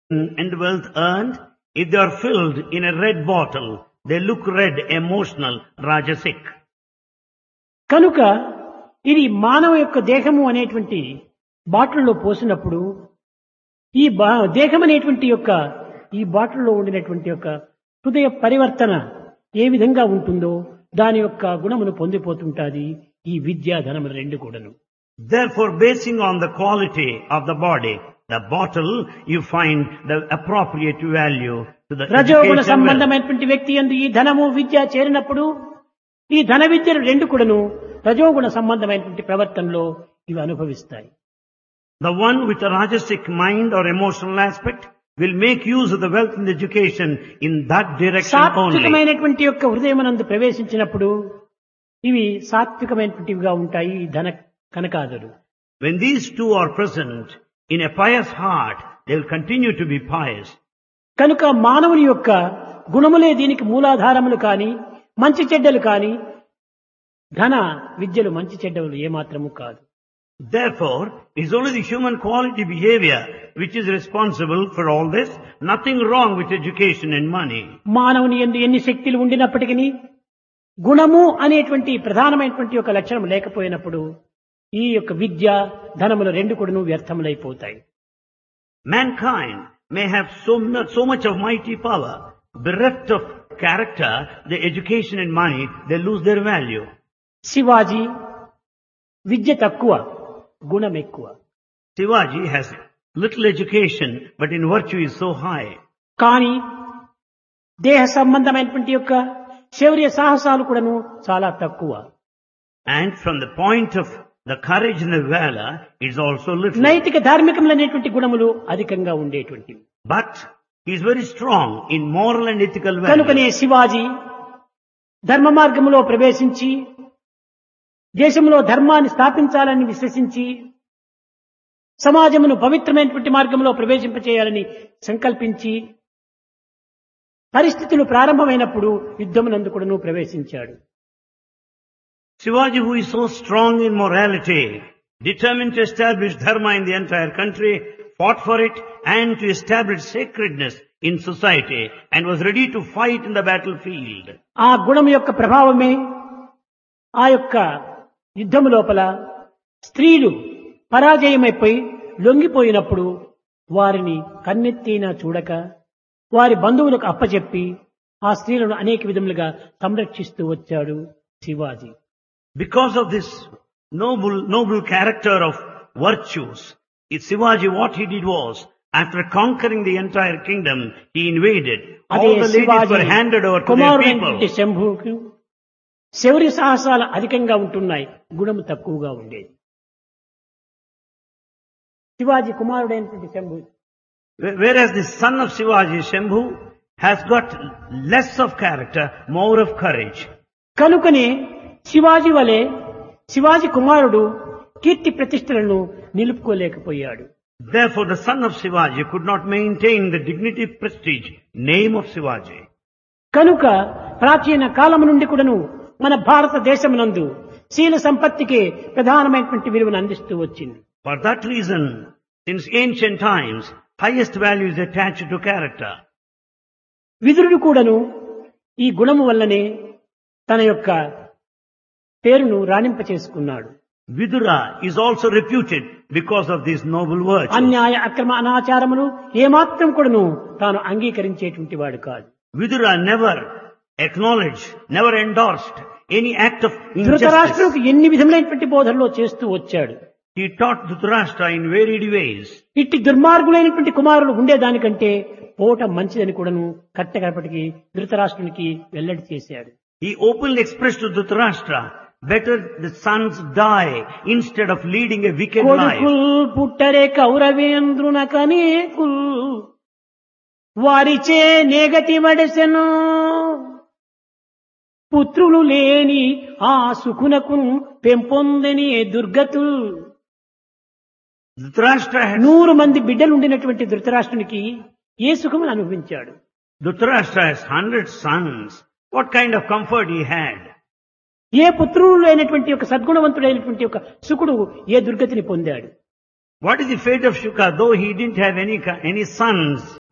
and wealth earned, if they are filled in a red bottle, they look red, emotional, rajasic. కనుక ఇది మానవ యొక్క దేహము అనేటువంటి బాటిల్లో పోసినప్పుడు ఈ బా దేహం అనేటువంటి యొక్క ఈ బాటిల్లో ఉండినటువంటి యొక్క హృదయ పరివర్తన ఏ విధంగా ఉంటుందో దాని యొక్క గుణమును పొందిపోతుంటాది ఈ విద్యా ధనములు రెండు కూడాను Therefore, basing on the quality of the body, the bottle, you find the appropriate value to the రజోగుణ education wealth. సంబంధమైనటువంటి వ్యక్తి ఎందు ఈ ధనము విద్య చేరినప్పుడు ఈ ధన విద్యలు రెండు కూడాను రజోగుణ సంబంధమైనటువంటి ప్రవర్తనలో ఇవి అనుభవిస్తాయి The one with a rajasic mind or emotional aspect will make use of the wealth and education in that direction only. సాత్వికమైనటువంటి యొక్క హృదయమునందు ప్రవేశించినప్పుడు ఇవి సాత్వికమైనటువంటివిగా ఉంటాయి ఈ ధన కనకాదులు When these two are present in a pious heart, they will continue to be pious. కనుక మానవుని యొక్క గుణములే దీనికి మూలాధారములు కాని మంచి చెడ్డలు కాని ధన విద్యలు మంచి చెడ్డలు ఏమాత్రము కాదు Therefore, it is only the human quality behavior which is responsible for all this. Nothing wrong with education and money. మానవుని ఎందు ఎన్ని శక్తులు ఉండినప్పటికీ గుణము అనేటువంటి ప్రధానమైనటువంటి ఒక లక్షణం లేకపోయినప్పుడు ఈ యొక్క విద్య ధనములు రెండు కూడాను వ్యర్థములైపోతాయి Mankind may have so much, so much of mighty power, bereft of character, the education and money, they lose their value. Shivaji విద్య తక్కువ గుణం ఎక్కువ Shivaji has little education, but in virtue is so high. కానీ దేహ సంబంధమైనటువంటి యొక్క శౌర్య సాహసాలు కూడాను చాలా తక్కువ And from the point of the courage and the valor, it's also little. నైతిక ధార్మికములనేటువంటి గుణములు అధికంగా ఉండేటువంటివి But he's very strong in moral and ethical కనుకనే values. శివాజీ ధర్మ మార్గములో ప్రవేశించి దేశంలో ధర్మాన్ని స్థాపించాలని విశ్వసించి సమాజమును పవిత్రమైనటువంటి మార్గంలో ప్రవేశింపచేయాలని సంకల్పించి పరిస్థితులు ప్రారంభమైనప్పుడు యుద్ధమునందు కూడాను ప్రవేశించాడు Shivaji, who is so strong in morality, determined to establish dharma in the entire country, fought for it and to establish sacredness in society and was ready to fight in the battlefield. ఆ గుణం యొక్క ప్రభావమే ఆ యొక్క యుద్ధము లోపల స్త్రీలు పరాజయమైపోయి లొంగిపోయినప్పుడు వారిని కన్నెత్తినా చూడక వారి బంధువులకు అప్పచెప్పి ఆ స్త్రీలను అనేక విధములుగా సంరక్షిస్తూ వచ్చాడు Shivaji Because of this noble, noble character of virtues, it's Shivaji, what he did was, after conquering the entire kingdom, he invaded. అదే All the ladies Shivaji were handed over to their కుమారుడైనటువంటి people. శంభుకు శౌర్య సాహసాలు అధికంగా ఉంటున్నాయి గుణము తక్కువగా ఉండేది శివాజీ కుమారుడైనటువంటి Shambhu Wh- Whereas the son of Shivaji, Shambhu, has got less of character, more of courage. కనుకనే శివాజీ వలె శివాజీ కుమారుడు కీర్తి ప్రతిష్టలను నిలుపుకోలేకపోయాడు Therefore, the son of Shivaji could not maintain the dignity, prestige, name of Shivaji. కనుక ప్రాచీన కాలము నుండి కూడాను మన భారతదేశమునందు శీల సంపత్తికి ప్రధానమైనటువంటి విలువను అందిస్తూ వచ్చింది For that reason, since ancient times, highest value is attached to character. విదురుడు కూడాను ఈ గుణము వల్లనే తన యొక్క పేరును రాణింప చేసుకున్నాడు Vidura is also reputed because of these noble virtues. అన్యాయ అక్రమ అనాచారములు ఏమాత్రం కూడాను తాను అంగీకరించేటువంటి వాడు కాదు Vidura never acknowledged, never endorsed any act of injustice. ధృతరాష్ట్రులకు ఎన్ని విధములైనటువంటి బోధనలో చేస్తూ వచ్చాడు He taught Dhritarashtra in varied ways. ఇట్టి దుర్మార్గులైనటువంటి కుమారులు ఉండేదానికంటే పోట మంచిదని కూడాను కట్టగడపటికి ధృతరాష్ట్రునికి వెల్లడి చేశాడు He openly expressed to Dhritarashtra, better the sons die instead of leading a wicked life. కొడుకుల్ పుట్టరే కౌరవేంద్రున కనేకుల్ వారిచే నేగతి వడసెను పుత్రులు లేని ఆ సుఖునకు పెంపొందని దుర్గతుల్ Dhritarashtra had, నూరు మంది బిడ్డలు ఉండినటువంటి ధృతరాష్ట్రునికి ఏ సుఖమును అనుభవించాడు Dhritarashtra has hundred sons. What kind of comfort he had? ఏ పుత్రులు లేనటువంటి ఒక సద్గుణవంతుడైనటువంటి ఒక సుకుడు ఏ దుర్గతిని పొందాడు What is the fate of Shuka? Though he didn't have any, any sons,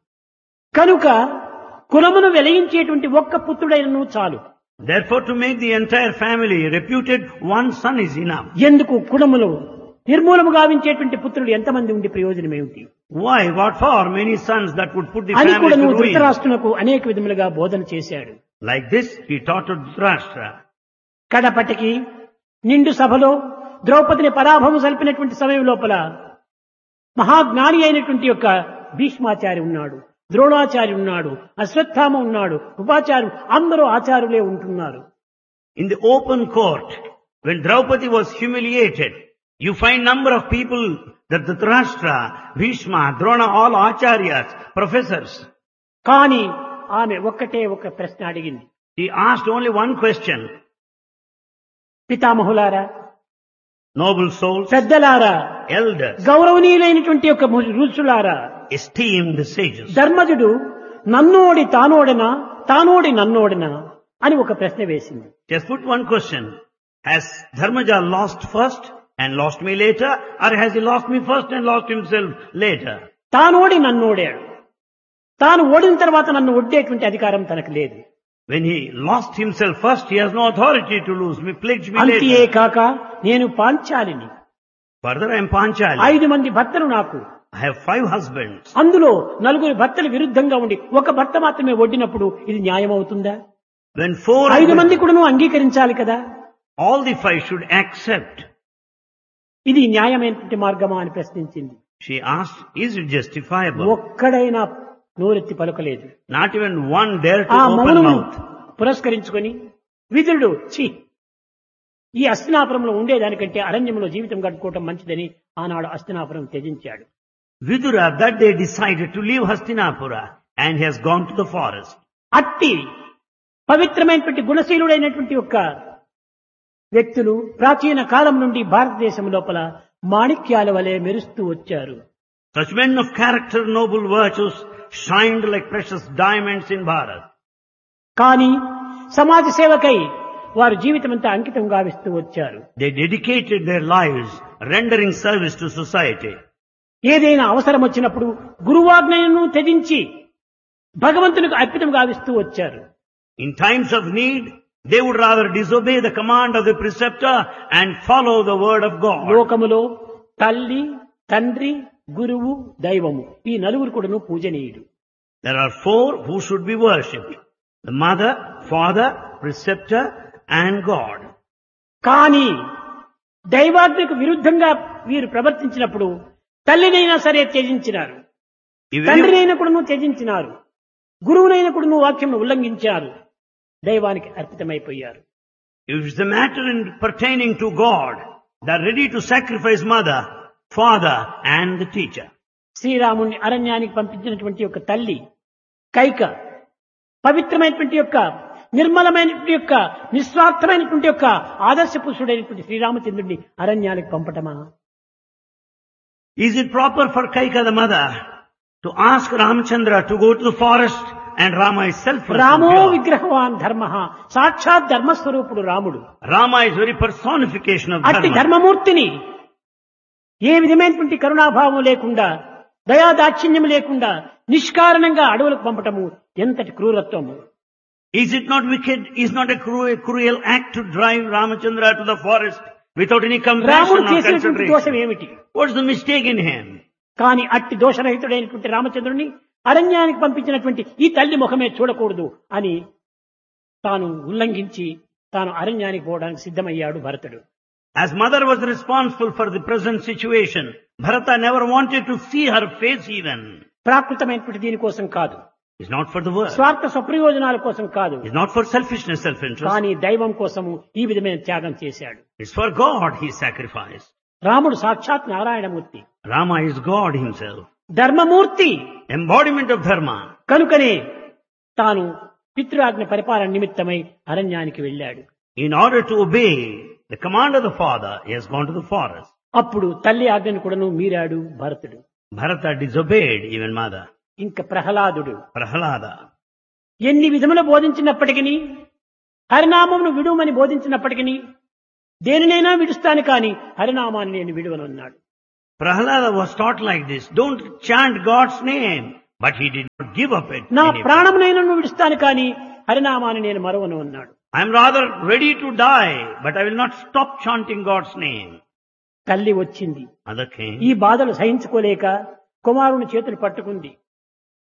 కనుక కులమును వెలయించేటువంటి ఒక్క పుత్రుడైనను చాలు Therefore, to make the entire family reputed, one son is enough. ఎందుకు కులములు నిర్మూలము గావించేటువంటి పుత్రులు ఎంతమంది ఉండి ప్రయోజనం ఏమిటి Why? What for? Many sons that would put the అని కూడా family నువ్వు to ruin. ధృతరాష్ట్రునకు అనేక విధములుగా బోధన చేశాడు Like this, he taught to Dhritarashtra. కడపటికి నిండు సభలో ద్రౌపదిని పరాభవం సల్పినటువంటి సమయం లోపల మహాజ్ఞాని అయినటువంటి యొక్క భీష్మాచారి ఉన్నాడు ద్రోణాచారి ఉన్నాడు అశ్వత్థామ ఉన్నాడు ఉపాచారు అందరూ ఆచారులే ఉంటున్నారు In the open court, when Draupadi was humiliated, you find number of people that Dhritarashtra, Bhishma, Drona, all acharyas, professors. కానీ ఆమె ఒక్కటే ఒక ప్రశ్న అడిగింది He asked only one question. పితామహులారా Noble souls, పెద్దలారా elders, గౌరవనీయులైనటువంటి యొక్క రుచులారా esteemed sages. ధర్మజుడు నన్నోడి తానోడనా తానోడి నన్నోడనా అని ఒక ప్రశ్న వేసింది Just put one question. Has Dharmaja lost first and lost me later? Or has he lost me first and lost himself later? తానోడి నన్నోడాడు తాను ఓడిన తర్వాత నన్ను ఒడ్డేటువంటి అధికారం తనకు లేదు When he lost himself first, he has no authority to lose me, pledge me అంతే later. కాక నేను పాంచాలిని Further, I am Panchali. ఐదు మంది భర్తలు నాకు I have five husbands. అందులో నలుగురు భర్తలు విరుద్ధంగా ఉండి ఒక భర్త మాత్రమే ఒడ్డినప్పుడు ఇది న్యాయం అవుతుందా When four, ఐదు మంది కూడా నువ్వు అంగీకరించాలి కదా all the five should accept. ఇది న్యాయమైనటువంటి మార్గమా అని ప్రశ్నించింది She asked, is it justifiable? ఒక్కడైనా నోరెత్తి పలుకలేదు Not even one dare to ఆ open మౌనము mouth. పురస్కరించుకొని విదురుడు ఛీ ఈ అస్తినాపురంలో ఉండేదానికంటే అరణ్యంలో జీవితం గడుపుకోవటం మంచిదని ఆనాడు Hastinapuram త్యజించాడు Vidura that day decided to leave Hastinapura and he has gone to the forest. అట్టి పవిత్రమైనటువంటి గుణశీలుడైనటువంటి యొక్క వ్యక్తులు ప్రాచీన కాలం నుండి భారతదేశం లోపల మాణిక్యాల వలె మెరుస్తూ వచ్చారు Such men of character, noble virtues shined like precious diamonds in Bharat. కానీ సమాజ సేవకై వారు జీవితమంతా అంకితం గావిస్తూ వచ్చారు They dedicated their lives rendering service to society. ఏదైనా అవసరం వచ్చినప్పుడు గురువాజ్ఞను త్యజించి భగవంతునికి అర్పితం గావిస్తూ వచ్చారు In times of need, they would rather disobey the command of the preceptor and follow the word of God. లోకములో తల్లి తండ్రి గురువు దైవము ఈ నలుగురు కూడాను పూజనీయుడు There are four who should be worshipped. The mother, father, preceptor and God. కానీ దైవాజ్ఞకు విరుద్ధంగా వీరు ప్రవర్తించినప్పుడు తల్లినైనా సరే త్యజించినారు Even if, తండ్రినైనా కూడాను త్యజించినారు గురువునైనా కూడాను వాక్యం ఉల్లంఘించారు దైవానికి అర్పితమైపోయారు if it's a matter in pertaining to God, they're ready to sacrifice mother, father and the teacher. శ్రీరాముణ్ణి అరణ్యానికి పంపించినటువంటి యొక్క తల్లి కైక పవిత్రమైనటువంటి యొక్క నిర్మలమైనటువంటి యొక్క నిస్వార్థమైనటువంటి యొక్క ఆదర్శ పురుషుడైనటువంటి శ్రీరామచంద్రుడిని అరణ్యానికి పంపటమా Is it proper for Kaika the mother to ask Ramchandra to go to the forest and Rama is self రామో విగ్రహవాన్ ధర్మ సాక్షాత్ ధర్మస్వరూపుడు రాముడు Rama is very personification of అట్టి dharma. ధర్మమూర్తిని ఏ విధమైనటువంటి కరుణాభావం లేకుండా దయాదాక్షిణ్యం లేకుండా నిష్కారణంగా అడవులకు పంపటము ఎంతటి క్రూరత్వము Is it not wicked? Is not a cruel, cruel act to drive Ramachandra to the forest without any రాముడు compassion or చేసినటువంటి దోషం consideration? ఏమిటి What's the mistake in him? కానీ అట్టి దోషరహితుడైనటువంటి రామచంద్రుని అరణ్యానికి పంపించినటువంటి ఈ తల్లి ముఖమే చూడకూడదు అని తాను ఉల్లంఘించి తాను అరణ్యానికి పోవడానికి సిద్ధమయ్యాడు భరతుడు As mother was responsible for the present situation, Bharata never wanted to see her face even. ప్రాకృతమైనటువంటి దీనికోసం కాదు It's not for the world. స్వార్థ స్వప్రయోజనాల కోసం కాదు It's not for selfishness, self-interest. కానీ దైవం కోసము ఈ విధమైన త్యాగం చేశాడు It's for God he sacrificed. రాముడు సాక్షాత్ Narayanamurthy Rama is God himself. ధర్మమూర్తి Embodiment of dharma. కనుకనే తాను పితృఆజ్ఞ పరిపాలన నిమిత్తమై అరణ్యానికి వెళ్ళాడు In order to obey the command of the father, he has gone to the forest. అప్పుడు తల్లి ఆజ్ఞను కూడాను మీరాడు భరతుడు Bharata disobeyed even mother. ఇంకా ప్రహ్లాదుడు Prahalada. ఎన్ని విధములు బోధించినప్పటికీ హరినామమును విడుమని బోధించినప్పటికీ దేనినైనా విడుస్తాను కాని హరినామాన్ని నేను విడువనన్నాడు Prahalada was taught like this. Don't chant God's name, But he did not give up it. నా any- ప్రాణమునైనా విడుస్తాను కానీ హరినామాన్ని నేను మరవను అన్నాడు I am rather ready to die, but I will not stop chanting God's name. తల్లి వచ్చింది Mother came. ఈ బాధలు సహించుకోలేక కుమారుని చేతులు పట్టుకుంది